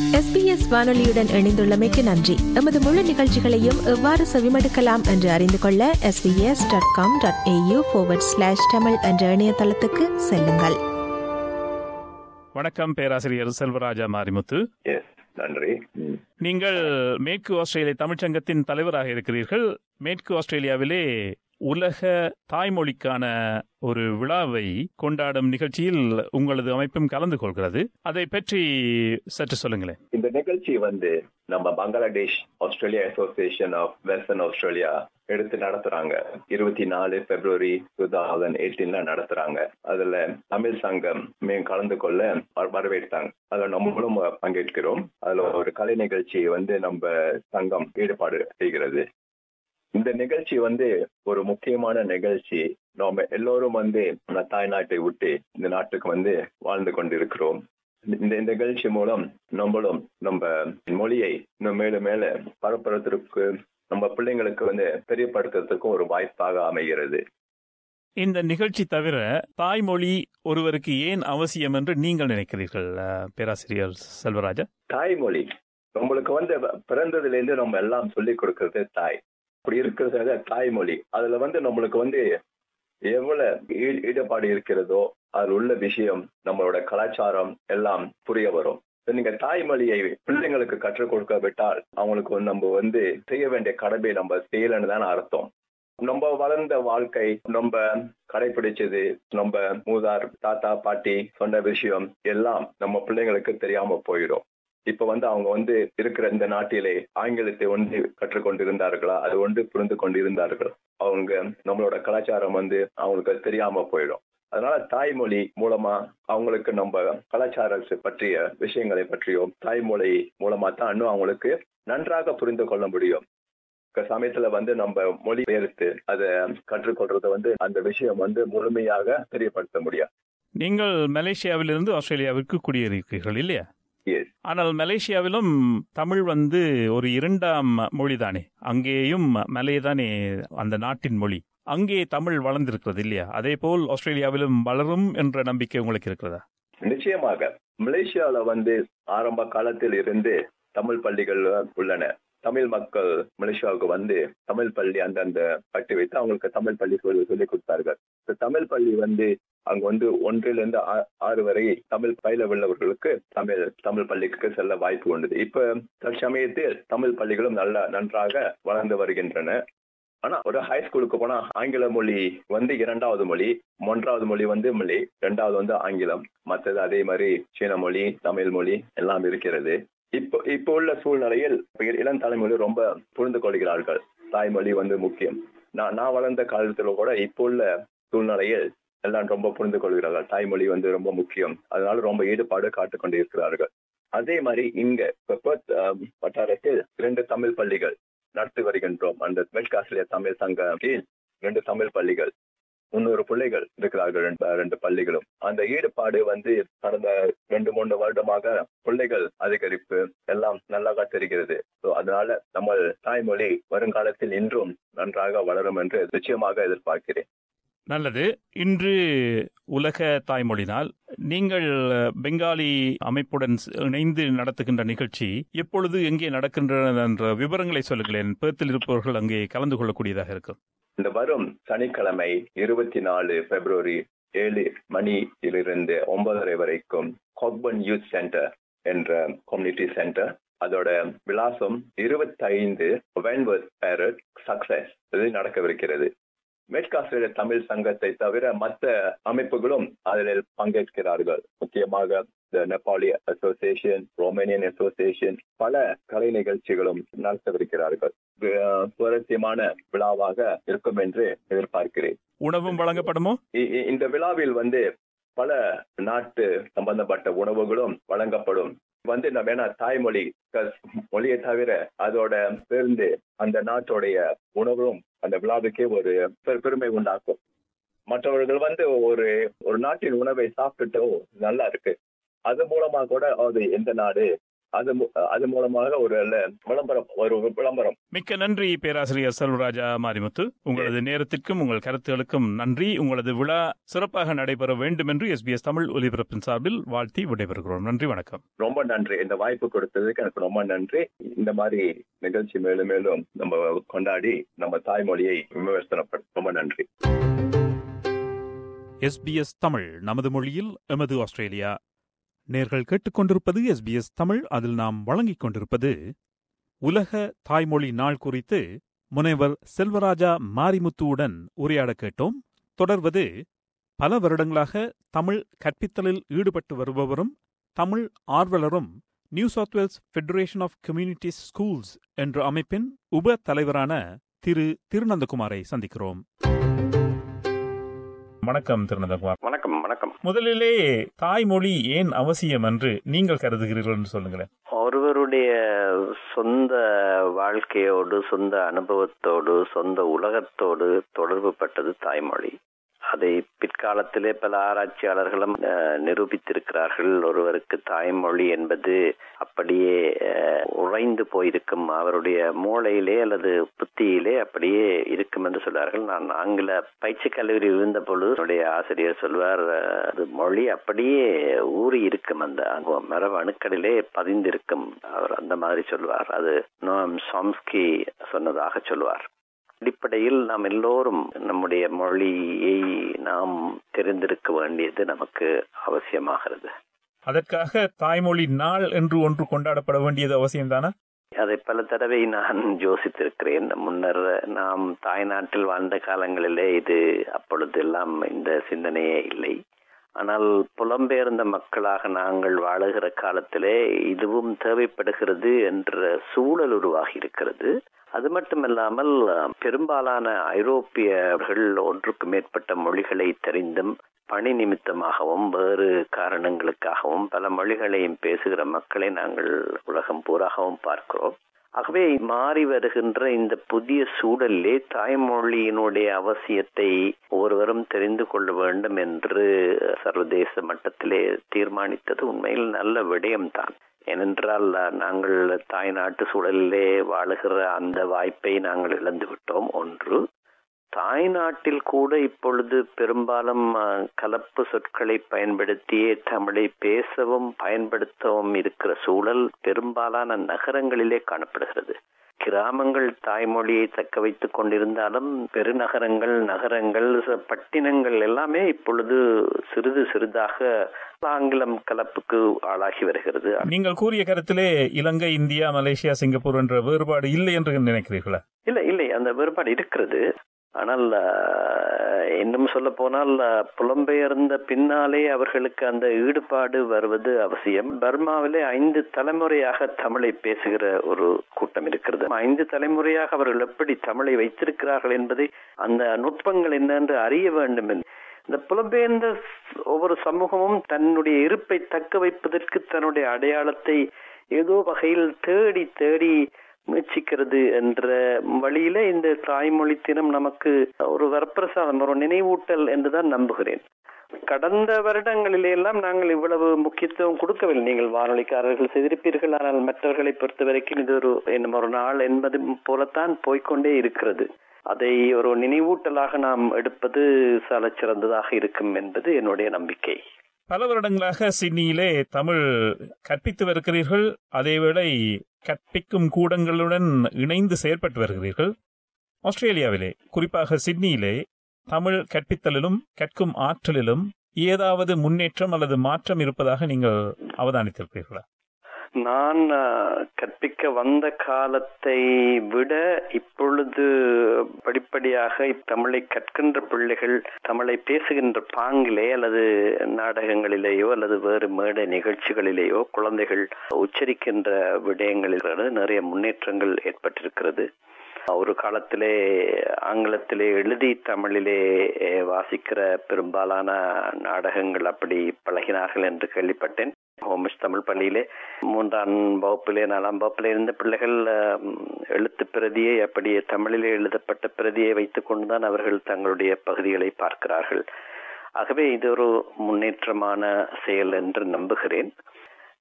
SBS வானொலியுடன் இணைந்துள்ளமைக்கு நன்றி எமது முழு நிகழ்ச்சிகளையும் எவ்வாறு செவிமடுக்கலாம் என்று அறிந்து கொள்ள S B S dot com dot A U slash Tamil என்ற இணையதளத்துக்கு செல்லுங்கள் வணக்கம் பேராசிரியர் செல்வராஜா மாரிமுத்து எஸ் நன்றி ம். நீங்கள் மேற்கு ஆஸ்திரேலிய தமிழ்ச்சங்கத்தின் தலைவராக இருக்கிறீர்கள் மேற்கு ஆஸ்திரேலியாவிலே உலக தாய்மொழிக்கான ஒரு விழாவை கொண்டாடும் நிகழ்ச்சியில் உங்களது அமைப்பும் கலந்து கொள்கிறது அதை பற்றி சற்று சொல்லுங்களேன் இந்த நிகழ்ச்சி வந்து நம்ம Bangladesh Australia association of western Australia எடுத்து நடத்துறாங்க இருபத்தி நாலு பிப்ரவரி டூ தௌசண்ட் எயிட்டீன்ல நடத்துறாங்க அதுல தமிழ் சங்கம் மேம் கலந்து கொள்ள வ- வரவேற்றாங்க அதுல நம்மளும் பங்கேற்கிறோம் அதுல ஒரு கலை நிகழ்ச்சி வந்து நம்ம சங்கம் ஈடுபாடு செய்கிறது இந்த நிகழ்ச்சி வந்து ஒரு முக்கியமான நிகழ்ச்சி நாம எல்லோரும் வந்து நம்ம தாய்நாட்டை விட்டு இந்த நாட்டுக்கு வந்து வாழ்ந்து கொண்டிருக்கிறோம் இந்த இந்த நிகழ்ச்சி மூலம் நம்மளும் நம்ம மொழியை இன்னும் மேலும் மேல பரப்புறதுக்கு நம்ம பிள்ளைங்களுக்கு வந்து தெரியப்படுத்துறதுக்கும் ஒரு வாய்ப்பாக அமைகிறது இந்த நிகழ்ச்சி தவிர தாய்மொழி ஒருவருக்கு ஏன் அவசியம் என்று நீங்கள் நினைக்கிறீர்கள் அஹ், பேராசிரியர் செல்வராஜா தாய்மொழி நம்மளுக்கு வந்து பிறந்ததுல இருந்து நம்ம எல்லாம் சொல்லி கொடுக்கறது தாய் அப்படி இருக்கிறது தாய்மொழி அதுல வந்து நம்மளுக்கு வந்து எவ்வளவு ஈ- ஈடுபாடு இருக்கிறதோ அதுல உள்ள விஷயம் நம்மளோட கலாச்சாரம் எல்லாம் புரிய வரும் இப்ப நீங்க தாய்மொழியை பிள்ளைங்களுக்கு கற்றுக் கொடுக்க விட்டால் அவங்களுக்கு வந்து நம்ம வந்து செய்ய வேண்டிய கடமை நம்ம செய்யலன்னு தானே அர்த்தம் நம்ம வளர்ந்த வாழ்க்கை நம்ம கடைபிடிச்சது நம்ம மூதார் தாத்தா பாட்டி சொன்ன விஷயம் எல்லாம் நம்ம பிள்ளைங்களுக்கு தெரியாம போயிடும் இப்ப வந்து அவங்க வந்து இருக்கிற இந்த நாட்டிலே ஆங்கிலத்தை ஒன்று கற்றுக்கொண்டிருந்தார்களா அது ஒன்று புரிந்து கொண்டிருந்தார்கள் அவங்க நம்மளோட கலாச்சாரம் வந்து அவங்களுக்கு தெரியாம போயிடும் அதனால தாய்மொழி மூலமா அவங்களுக்கு நம்ம கலாச்சாரத்தை பற்றிய விஷயங்களை பற்றியும் தாய்மொழி மூலமா தான் இன்னும் அவங்களுக்கு நன்றாக புரிந்து கொள்ள முடியும் க- சமயத்துல வந்து நம்ம மொழி பெயர்த்து அதை கற்றுக்கொள்றத வந்து அந்த விஷயம் வந்து முழுமையாக தெரியப்படுத்த முடியாது நீங்கள் மலேசியாவிலிருந்து ஆஸ்திரேலியாவிற்கு குடியேறியிருக்கிறீர்கள் இல்லையா Yes. ஆனால் மலேசியாவிலும் தமிழ் வந்து ஒரு இரண்டாம் மொழிதானே அங்கேயும் மலைதானே அந்த நாட்டின் மொழி அங்கே தமிழ் வளர்ந்திருக்கிறது இல்லையா அதே போல் ஆஸ்திரேலியாவிலும் வளரும் என்ற நம்பிக்கை உங்களுக்கு இருக்கிறதா நிச்சயமாக மலேசியால வந்து ஆரம்ப காலத்தில் இருந்து தமிழ் பள்ளிகள் உள்ளன தமிழ் மக்கள் மலேசியாவுக்கு வந்து தமிழ் பள்ளி அந்தந்த கட்டி வைத்து அவங்களுக்கு தமிழ் பள்ளி சொல்லி சொல்லி கொடுத்தார்கள் இந்த தமிழ் பள்ளி வந்து அங்க வந்து ஒன்றிலிருந்து ஆ- ஆறு வரை தமிழ் பயில உள்ளவர்களுக்கு தமிழ் தமிழ் பள்ளிக்கு செல்ல வாய்ப்பு உண்டு இப்ப தற்சமயத்தில் தமிழ் பள்ளிகளும் நல்ல நன்றாக வளர்ந்து வருகின்றன ஆனா ஒரு ஹை ஸ்கூலுக்கு போனா ஆங்கில மொழி வந்து இரண்டாவது மொழி மூன்றாவது மொழி வந்து மொழி இரண்டாவது வந்து ஆங்கிலம் மற்றது அதே மாதிரி சீன மொழி தமிழ் மொழி எல்லாம் இருக்கிறது இப்போ இப்போ உள்ள சூழ்நிலையில் இ- இளம் தலைமுறை ரொம்ப புரிந்து கொள்கிறார்கள் தாய்மொழி வந்து முக்கியம் நான் நான் வளர்ந்த காலத்துல கூட இப்போ உள்ள சூழ்நிலையில் எல்லாம் ரொம்ப புரிந்து கொள்கிறார்கள் தாய்மொழி வந்து ரொம்ப முக்கியம் அதனால ரொம்ப ஈடுபாடு காட்டுக் கொண்டிருக்கிறார்கள் அதே மாதிரி இங்க இப்ப பெர்த், ஆம், வட்டாரத்தில் இரண்டு தமிழ் பள்ளிகள் நடத்தி வருகின்றோம் அந்த மெட்காசிலிய தமிழ் சங்கத்தில் ரெண்டு தமிழ் பள்ளிகள் முன்னூறு பிள்ளைகள் இருக்கிறார்கள் ரெண்டு- ரெண்டு பள்ளிகளும் அந்த ஈடுபாடு வந்து கடந்த ரெண்டு மூணு வருடமாக பிள்ளைகள் அதிகரிப்பு எல்லாம் நல்லாக தெரிகிறது So, அதனால நம்ம தாய்மொழி வருங்காலத்தில் இன்றும் நன்றாக வளரும் என்று நிச்சயமாக எதிர்பார்க்கிறேன் நல்லது இன்று உலக தாய்மொழி நாள் நீங்கள் பெங்காலி அமைப்புடன் இணைந்து நடத்துகின்ற நிகழ்ச்சி எப்பொழுது எங்கே நடக்கின்றன என்ற விவரங்களை சொல்லுங்களேன் பேர்த்தில் இருப்பவர்கள் அங்கே கலந்து கொள்ளக்கூடியதாக இருக்கும் இந்த வரும் சனிக்கிழமை இருபத்தி நாலு பிப்ரவரி ஏழு மணியிலிருந்து ஒன்பதரை வரைக்கும் காக்பன் யூத் சென்டர் என்ற கம்யூனிட்டி சென்டர் அதோட விலாசம் இருபத்தைந்து வென்வர்த் பேரட் சக்சஸ் இது நடக்கவிருக்கிறது மேற்காஸ்திரேலிய தமிழ் சங்கத்தை தவிர மற்ற அமைப்புகளும் அதில் பங்கேற்கிறார்கள் முக்கியமாக இந்த நேபாளி அசோசியேஷன் ரோமேனியன் அசோசியேஷன் பல கலை நிகழ்ச்சிகளும் நடத்தவிருக்கிறார்கள் இது, அஹ், சுவாரஸ்யமான விழாவாக இருக்கும் என்று எதிர்பார்க்கிறேன் உணவும் வழங்கப்படுமோ இ- இ- இந்த விழாவில் வந்து பல நாட்டு சம்பந்தப்பட்ட உணவுகளும் வழங்கப்படும் வந்து நம்ம ஏன்னா தாய்மொழி plus மொழியை தவிர அதோட சேர்ந்து அந்த நாட்டுடைய உணவும் அந்த விழாவுக்கே ஒரு பெரு- பெருமை உண்டாக்கும் மற்றவர்கள் வந்து ஒரு ஒரு நாட்டின் உணவை சாப்பிட்டுட்டோ நல்லா இருக்கு அது மூலமா கூட அது எந்த நாடு அது மு- அது மூலமாக ஒரு நல்ல விளம்பரம் ஒரு விளம்பரம் மிக்க நன்றி பேராசிரியர் செல்வராஜா மாரிமுத்து உங்களது நேரத்திற்கும் உங்கள் கருத்துகளுக்கும் நன்றி உங்களது விழா சிறப்பாக நடைபெற வேண்டும் என்று எஸ்பிஎஸ் தமிழ் ஒலிபரப்பின் சார்பில் வாழ்த்தி விடைபெறுகிறோம் நன்றி வணக்கம் ரொம்ப நன்றி இந்த வாய்ப்பு கொடுத்ததுக்கு எனக்கு ரொம்ப நன்றி இந்த மாதிரி நிகழ்ச்சி மேலும் மேலும் நம்ம கொண்டாடி நம்ம தாய்மொழியை விமர்சனப்படும் ரொம்ப நன்றி எஸ்பிஎஸ் தமிழ் நமது மொழியில் எமது ஆஸ்திரேலியா நேர்கள் கேட்டுக்கொண்டிருப்பது எஸ்பிஎஸ் தமிழ் அதில் நாம் வழங்கிக் கொண்டிருப்பது உலக தாய்மொழி நாள் குறித்து முனைவர் செல்வராஜா மாரிமுத்துவுடன் உரையாட கேட்டோம் தொடர்வது பல வருடங்களாக தமிழ் கற்பித்தலில் ஈடுபட்டு வருபவரும் தமிழ் ஆர்வலரும் New South Wales federation of communities schools என்ற அமைப்பின் உப தலைவரான திரு திருநந்தகுமாரை சந்திக்கிறோம் வணக்கம் திருநந்தகுமார் வணக்கம் வணக்கம் முதலிலே தாய்மொழி ஏன் அவசியம் என்று நீங்கள் கருதுகிறீர்கள் என்று சொல்லுங்களேன் ஒருவருடைய சொந்த வாழ்க்கையோடு சொந்த அனுபவத்தோடு சொந்த உலகத்தோடு தொடர்பு பட்டது தாய்மொழி அதை பிற்காலத்திலே பல ஆராய்ச்சியாளர்களும் அஹ், நிரூபித்திருக்கிறார்கள் ஒருவருக்கு தாய்மொழி என்பது அப்படியே அஹ், உறைந்து போயிருக்கும் அவருடைய மூளையிலே அல்லது புத்தியிலே அப்படியே இருக்கும் என்று சொல்வார்கள் நான் ஆங்கில பயிற்சி கல்லூரியில் இருந்த பொழுது என்னுடைய ஆசிரியர் சொல்வார் அஹ், அது மொழி அப்படியே ஊறி இருக்கும் அந்த அங்க மரபு அணுக்களிலே பதிந்திருக்கும் அவர் அந்த மாதிரி சொல்வார் அது நோம் சாம்ஸ்கி சொன்னதாக சொல்வார் அடிப்படையில் நாம் எல்லோரும் நம்முடைய மொழியை நாம் தெரிந்திருக்க வேண்டியது நமக்கு அவசியமாகிறது அதற்காக தாய்மொழி நாள் என்று ஒன்று கொண்டாடப்பட வேண்டியது அவசியம்தானா அதை பல தடவை நான் யோசித்திருக்கிறேன் முன்னர் நாம் தாய்நாட்டில் வாழ்ந்த காலங்களிலே இது அப்பொழுதெல்லாம் இந்த சிந்தனையே இல்லை ஆனால் புலம்பெயர்ந்த மக்களாக நாங்கள் வாழுகிற காலத்திலே இதுவும் தேவைப்படுகிறது என்ற சூழல் உருவாகி இருக்கிறது அது மட்டுமல்லாமல் பெரும்பாலான ஐரோப்பியர்கள் ஒன்றுக்கு மேற்பட்ட மொழிகளை தெரிந்தும் பணி நிமித்தமாகவும் வேறு காரணங்களுக்காகவும் பல மொழிகளையும் பேசுகிற மக்களை நாங்கள் உலகம் பூராகவும் பார்க்கிறோம் ஆகவே மாறி வருகின்ற இந்த புதிய சூழலிலே தாய்மொழியினுடைய அவசியத்தை ஒருவரும் தெரிந்து கொள்ள வேண்டும் என்று சர்வதேச மட்டத்திலே தீர்மானித்தது உண்மையில் நல்ல விடயம்தான் ஏனென்றால் நாங்கள் தாய்நாட்டு சூழலிலே வாழுகிற அந்த வாய்ப்பை நாங்கள் இழந்து விட்டோம் ஒன்று தாய்நாட்டில் கூட இப்பொழுது பெரும்பாலும் அஹ், கலப்பு சொற்களை பயன்படுத்தியே தமிழை பேசவும் பயன்படுத்தவும் இருக்கிற சூழல் பெரும்பாலான நகரங்களிலே காணப்படுகிறது கிராமங்கள் தாய்மொழியை தக்க வைத்துக் கொண்டிருந்தாலும் பெருநகரங்கள் நகரங்கள் ச- பட்டினங்கள் எல்லாமே இப்பொழுது சிறிது சிறிதாக ஆங்கிலம் கலப்புக்கு ஆளாகி வருகிறது நீங்கள் கூறிய கருத்திலே இலங்கை இந்தியா மலேசியா சிங்கப்பூர் என்ற வேறுபாடு இல்லை என்று நினைக்கிறீர்களா இல்லை இல்லை அந்த வேறுபாடு இருக்கிறது ஆனால் அஹ், இன்னும் சொல்ல போனால் அஹ், புலம்பெயர்ந்த பின்னாலே அவர்களுக்கு அந்த ஈடுபாடு வருவது அவசியம் பர்மாவிலே ஐந்து தலைமுறையாக தமிழை பேசுகிற ஒரு கூட்டம் இருக்கிறது ஐந்து தலைமுறையாக அவர்கள் எப்படி தமிழை வைத்திருக்கிறார்கள் என்பதை அந்த நுட்பங்கள் என்ன என்று அறிய வேண்டும் என்று இந்த புலம்பெயர்ந்த ஒவ்வொரு சமூகமும் தன்னுடைய இருப்பை தக்க வைப்பதற்கு தன்னுடைய அடையாளத்தை ஏதோ வகையில் தேடி தேடி முயற்சிக்கிறது என்ற வழியில இந்த தாய்மொழி தினம் நமக்கு ஒரு வரப்பிரசாதம் ஒரு நினைவூட்டல் என்றுதான் நம்புகிறேன் கடந்த வருடங்களிலே எல்லாம் நாங்கள் இவ்வளவு முக்கியத்துவம் கொடுக்கவில்லை நீங்கள் வானொலிக்காரர்கள் செய்திருப்பீர்கள் ஆனால் மற்றவர்களை பொறுத்த வரைக்கும் இது ஒரு என்னும் ஒரு நாள் என்பது போலத்தான் போய்க்கொண்டே இருக்கிறது அதை ஒரு நினைவூட்டலாக நாம் எடுப்பது சாலச் சிறந்ததாக இருக்கும் என்பது என்னுடைய நம்பிக்கை பல வருடங்களாக சிட்னியிலே தமிழ் கற்பித்து வருகிறீர்கள் அதேவேளை கற்பிக்கும் கூடங்களுடன் இணைந்து செயற்பட்டு வருகிறீர்கள் ஆஸ்திரேலியாவிலே குறிப்பாக சிட்னியிலே தமிழ் கற்பித்தலிலும் கற்கும் ஆற்றலிலும் ஏதாவது முன்னேற்றம் அல்லது மாற்றம் இருப்பதாக நீங்கள் அவதானித்திருக்கிறீர்களா நான் அஹ், கற்பிக்க வந்த காலத்தை விட இப்பொழுது படிப்படியாக தமிழை கற்கின்ற பிள்ளைகள் தமிழை பேசுகின்ற பாங்கிலே அல்லது நாடகங்களிலேயோ அல்லது வேறு மேடை நிகழ்ச்சிகளிலேயோ குழந்தைகள் உச்சரிக்கின்ற விடயங்களில் நிறைய முன்னேற்றங்கள் ஏற்பட்டிருக்கிறது ஒரு காலத்திலே ஆங்கிலத்திலே எழுதி தமிழிலே அஹ், வாசிக்கிற பெரும்பாலான நாடகங்கள் அப்படி பழகினார்கள் என்று கேள்விப்பட்டேன் ஹோமிஷ் தமிழ் பள்ளியிலே மூன்றாம் வகுப்பிலே நாலாம் வகுப்பிலே இருந்த பிள்ளைகள் அஹ், எழுத்து பிரதியை அப்படியே தமிழிலே எழுதப்பட்ட பிரதியை வைத்துக் கொண்டுதான் அவர்கள் தங்களுடைய பகுதிகளை பார்க்கிறார்கள் ஆகவே இது ஒரு முன்னேற்றமான செயல் என்று நம்புகிறேன்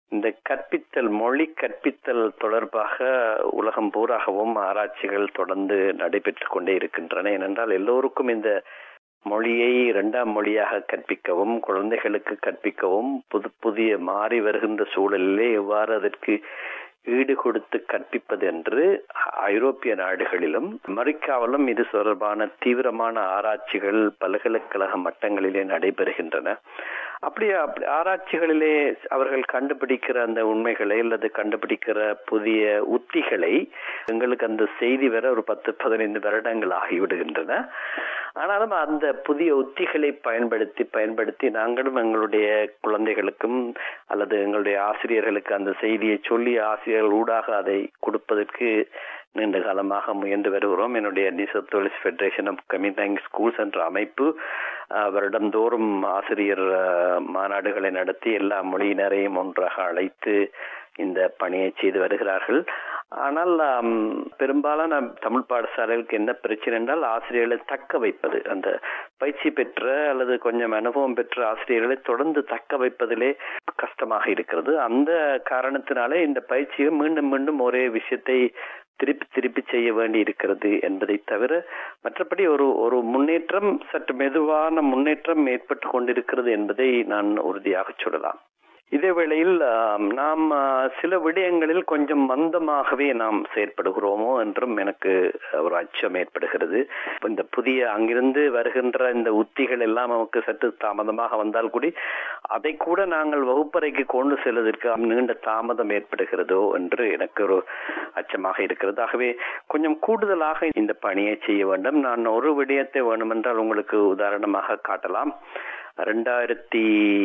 இந்த கற்பித்தல் மொழி கற்பித்தல் தொடர்பாக உலகம் பூராகவும் ஆராய்ச்சிகள் தொடர்ந்து நடைபெற்று கொண்டே இருக்கின்றன ஏனென்றால் எல்லோருக்கும் இந்த மொழியை இரண்டாம் மொழியாக கற்பிக்கவும் குழந்தைகளுக்கு கற்பிக்கவும் புது புதிய மாறி வருகின்ற சூழலிலே எவ்வாறு அதற்கு ஈடு கொடுத்து கற்பிப்பது என்று ஐரோப்பிய நாடுகளிலும் அமெரிக்காவிலும் இது தொடர்பான தீவிரமான ஆராய்ச்சிகள் பல்கலைக்கழக மட்டங்களிலே நடைபெறுகின்றன அப்படி அப்படி ஆராய்ச்சிகளிலே அவர்கள் கண்டுபிடிக்கிற அந்த உண்மைகளை அல்லது கண்டுபிடிக்கிற புதிய உத்திகளை எங்களுக்கு அந்த செய்தி வர ஒரு பத்து பதினைந்து வருடங்கள் ஆகிவிடுகின்றன ஆனாலும் அந்த புதிய உத்திகளை பயன்படுத்தி பயன்படுத்தி நாங்களும் எங்களுடைய குழந்தைகளுக்கும் அல்லது எங்களுடைய ஆசிரியர்களுக்கு அந்த செய்தியை சொல்லி ஆசிரியர்கள் ஊடாக அதை கொடுப்பதற்கு நீண்ட காலமாக முயன்று வருகிறோம் என்னுடைய நிசர் தொழில் ஃபெடரேஷன் ஆஃப் கம்யூனிங் ஸ்கூல்ஸ் என்ற அமைப்பு வருடந்தோறும் ஆசிரியர் மாநாடுகளை நடத்தி எல்லா மொழியினரையும் ஒன்றாக அழைத்து இந்த பணியை செய்து வருகிறார்கள் ஆனால் பெரும்பாலான தமிழ் பாடசாலைகளுக்கு என்ன பிரச்சனை என்றால் ஆசிரியர்களை தக்க வைப்பது அந்த பயிற்சி பெற்ற அல்லது கொஞ்சம் அனுபவம் பெற்ற ஆசிரியர்களை தொடர்ந்து தக்க வைப்பதிலே கஷ்டமாக இருக்கிறது அந்த காரணத்தினாலே இந்த பயிற்சியை மீண்டும் மீண்டும் ஒரே விஷயத்தை திருப்பி திருப்பி செய்ய வேண்டி இருக்கிறது என்பதை தவிர மற்றபடி ஒரு ஒரு முன்னேற்றம் சற்று மெதுவான முன்னேற்றம் ஏற்பட்டு கொண்டிருக்கிறது என்பதை நான் உறுதியாக சொல்லலாம் இதே வேளையில் நாம் சில விடயங்களில் கொஞ்சம் மந்தமாகவே நாம் செயற்படுகிறோமோ என்றும் எனக்கு ஒரு அச்சம் ஏற்படுகிறது இந்த புதிய அங்கிருந்து வருகின்ற இந்த உத்திகள் எல்லாம் நமக்கு சற்று தாமதமாக வந்தால் கூடி அதை கூட நாங்கள் வகுப்பறைக்கு கொண்டு செல்வதற்கு நீண்ட தாமதம் ஏற்படுகிறதோ என்று எனக்கு ஒரு அச்சமாக இருக்கிறது ஆகவே கொஞ்சம் கூடுதலாக இந்த பணியை செய்ய வேண்டும் நான் ஒரு விடயத்தை வேண்டுமென்றால் உங்களுக்கு உதாரணமாக காட்டலாம் ரெண்டாயிரத்தி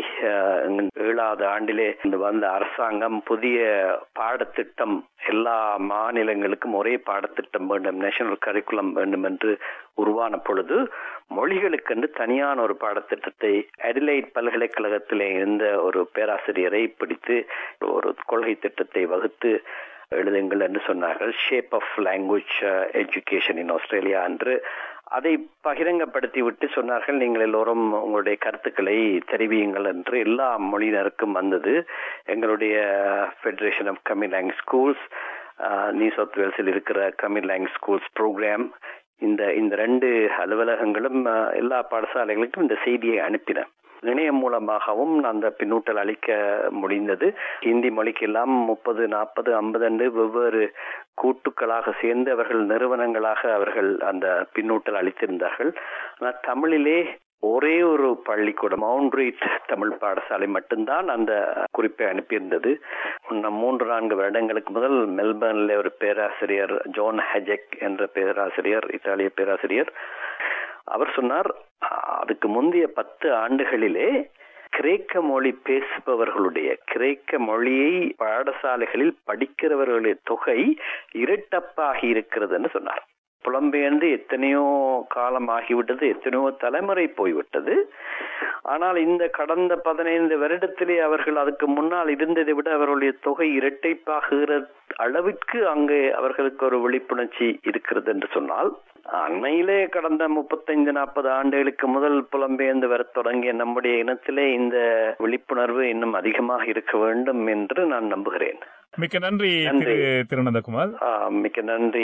ஏழாவது ஆண்டிலே வந்த அரசாங்கம் புதிய பாடத்திட்டம் எல்லா மாநிலங்களுக்கும் ஒரே பாடத்திட்டம் வேண்டும் நேஷனல் கரிக்குலம் வேண்டும் என்று உருவான பொழுது மொழிகளுக்கென்று தனியான ஒரு பாடத்திட்டத்தை அடிலைட் பல்கலைக்கழகத்திலே இருந்த ஒரு பேராசிரியரை பிடித்து ஒரு கொள்கை திட்டத்தை வகுத்து எழுதுங்கள் என்று சொன்னார்கள் shape of language education in Australia என்று அதை பகிரங்கப்படுத்தி விட்டு சொன்னார்கள் நீங்கள் எல்லோரும் உங்களுடைய கருத்துக்களை தெரிவியுங்கள் என்று எல்லா மொழியினருக்கும் வந்தது எங்களுடைய ஃபெடரேஷன் ஆஃப் கமிலாங் ஸ்கூல்ஸ் நியூ சவுத் வேல்ஸில் இருக்கிற கமிலாங் ஸ்கூல்ஸ் ப்ரோக்ராம் இந்த இந்த ரெண்டு அலுவலகங்களும் எல்லா பாடசாலைகளுக்கும் இந்த செய்தியை அனுப்பின இணையம் மூலமாகவும் அந்த பின்னூட்டல் அளிக்க முடிந்தது ஹிந்தி மொழிக்கெல்லாம் முப்பது நாற்பது ஐம்பது என்று வெவ்வேறு கூட்டுக்களாக சேர்ந்து அவர்கள் நிறுவனங்களாக அவர்கள் அந்த பின்னூட்டல் அளித்திருந்தார்கள் ஆனால் தமிழிலே ஒரே ஒரு பள்ளிக்கூடம் மவுண்ட்ரீட் தமிழ் பாடசாலை மட்டும்தான் அந்த குறிப்பை அனுப்பியிருந்தது மூன்று நான்கு வருடங்களுக்கு முதல் மெல்பர்ன்ல ஒரு பேராசிரியர் ஜோன் ஹெஜெக் என்ற பேராசிரியர் இத்தாலிய பேராசிரியர் அவர் சொன்னார் அதுக்கு முந்தைய பத்து ஆண்டுகளிலே கிரேக்க மொழி பேசுபவர்களுடைய கிரேக்க மொழியை பாடசாலைகளில் படிக்கிறவர்களுடைய தொகை இரட்டப்பாகி இருக்கிறதுன்னு சொன்னார் புலம்பெயர்ந்து எத்தனையோ காலம் ஆகிவிட்டது எத்தனையோ தலைமுறை போய்விட்டது ஆனால் இந்த கடந்த பதினைந்து வருடத்திலே அவர்கள் அதுக்கு முன்னால் இருந்ததை விட அவர்களுடைய தொகை இரட்டைப்பாகுகிற அளவிற்கு அங்கே அவர்களுக்கு ஒரு விழிப்புணர்ச்சி இருக்கிறது என்று சொன்னால் அண்மையிலே கடந்த முப்பத்தைந்து நாற்பது ஆண்டுகளுக்கு முதல் புலம்பெயர்ந்து வர தொடங்கிய நம்முடைய இனத்திலே இந்த விழிப்புணர்வு இன்னும் அதிகமாக இருக்க வேண்டும் என்று நான் நம்புகிறேன் மிக்க நன்றி திரு திருநந்தகுமார் மிக்க நன்றி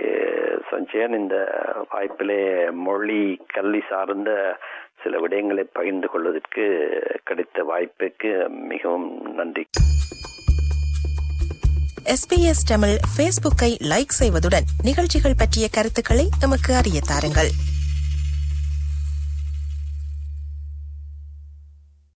சஞ்சயன் இந்த வாய்ப்பிலே மொழி கல்வி சார்ந்த சில விடயங்களை பகிர்ந்து கொள்வதற்கு கிடைத்த வாய்ப்புக்கு மிகவும் நன்றி எஸ்பிஎஸ் தமிழ் ஃபேஸ்புக்கை லைக் செய்வதுடன் நிகழ்ச்சிகள் பற்றிய கருத்துக்களை எமக்கு அறிய தாருங்கள்